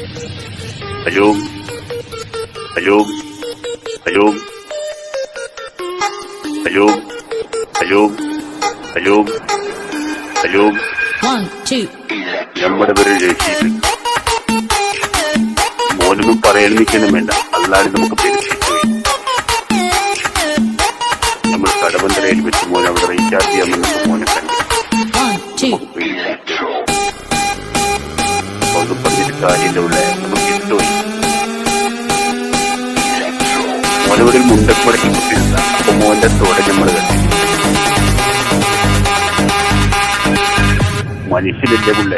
hello hello hello hello hello hello hello One, two, നമ്മുടെ പേര് രശീദ് മോനൊന്നും പറയാൻ നിൽക്കണം വേണ്ട അല്ലാതെ നമുക്ക് പെരുപ്പിച്ചു നമ്മൾ കടവന്തരയിൽ വെച്ച് മോൻ അവിടെ റീചാർജ് ചെയ്യാമെന്നൊക്കെ മോനെ കണ്ടു one, two, ഒന്നും പറഞ്ഞിട്ട് കാര്യമില്ല ഉള്ളേ നമുക്ക് ഇഷ്ടമായി മോനവിടെ ഒരു മുണ്ടക്ക് മടക്കി കുത്തിരുന്ന അപ്പൊ മോന്റെ തോടെ നമ്മൾ കണ്ടു മനുഷ്യനില്ലേ പുള്ളേ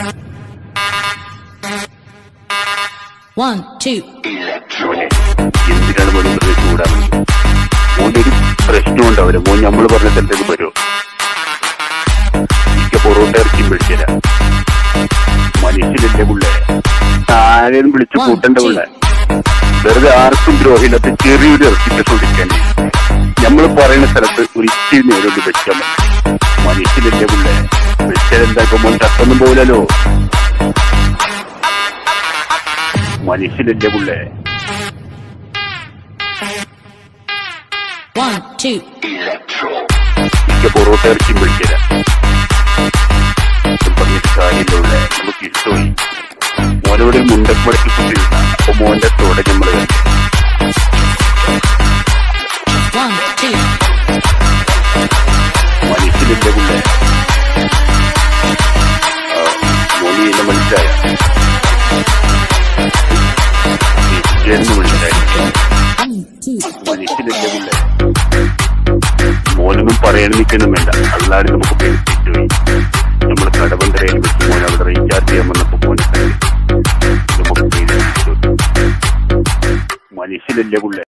one, two, മോനെ എന്തിനാണ് മോനെ വെറുതെ ചൂടാവുന്നത് മോന്റെ ഒരു പ്രശ്നം ഉണ്ടാവില്ല മോൻ നമ്മൾ പറഞ്ഞ സ്ഥലത്തേക്ക് വരുമോ മിക്ക പൊറോട്ട ഇറക്കി വിളിച്ചില്ല മനുഷ്യനില്ലേ പുള്ളേ ആരെയും വിളിച്ചു കൂട്ടണ്ട പുള്ളേ വെറുതെ ആർക്കും ദ്രോഹില്ലാത്ത ചെറിയൊരു ഇറക്കി ചോദിക്കാൻ നമ്മൾ പറയുന്ന സ്ഥലത്ത് ഒരു ഇച്ചിരി നേരം വെച്ചാൽ മതി മനുഷ്യനില്ലേ പുള്ളേ വെച്ചാൽ എന്താക്കും മോൻ ചത്തൊന്നും പോലല്ലോ മനുഷ്യനില്ലേ പുള്ളേ one, two, മിക്ക പൊറോട്ട ഇറച്ചി വിളിച്ചില്ല പറഞ്ഞിട്ട് കാര്യമില്ല നമുക്ക് ഇഷ്ടമായി മോനോട് ഒരു മുണ്ടക്ക് മടക്കി കുത്തിരുന്ന അപ്പൊ മോന്റെ തോടെ നമ്മൾ one, two, മനുഷ്യനില്ലേ പുള്ളേ മോനി എന്നെ മനസ്സിലായ എന്ന് മനസ്സിലായി one, two, മനുഷ്യനില്ലേ പുള്ളേ മോനൊന്നും പറയാൻ നിൽക്കണം വേണ്ട അല്ലാതെ നമുക്ക് പേടിപ്പിച്ചു നമ്മൾ കടവന്തരയിൽ വെച്ച് മോൻ അവിടെ റീചാർജ് ചെയ്യാൻ വന്നപ്പോ മോനെ കണ്ടു നമുക്ക് പേടിപ്പിച്ചു മനുഷ്യനല്ലേ പുള്ളേ